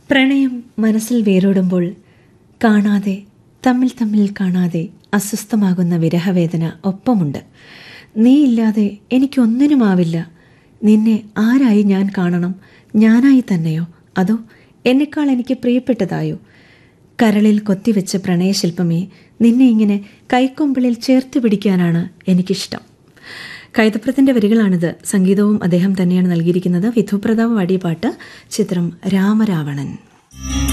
പ്രണയം മനസ്സിൽ വേരോടുമ്പോൾ കാണാതെ തമ്മിൽ തമ്മിൽ കാണാതെ അസ്വസ്ഥമാകുന്ന വിരഹവേദന ഒപ്പമുണ്ട് നീ ഇല്ലാതെ എനിക്കൊന്നിനുമാവില്ല നിന്നെ ആരായി ഞാൻ കാണണം ഞാനായി തന്നെയോ അതോ എന്നെക്കാൾ എനിക്ക് പ്രിയപ്പെട്ടതായോ കരളിൽ കൊത്തിവെച്ച പ്രണയശില്പമേ നിന്നെ ഇങ്ങനെ കൈക്കൊമ്പിളിൽ ചേർത്ത് പിടിക്കാനാണ് എനിക്കിഷ്ടം കൈതപ്രത്തിന്റെ വരികളാണിത് സംഗീതവും അദ്ദേഹം തന്നെയാണ് നൽകിയിരിക്കുന്നത് വിധുപ്രതാപ് പാടിയ പാട്ട് ചിത്രം രാമരാവണൻ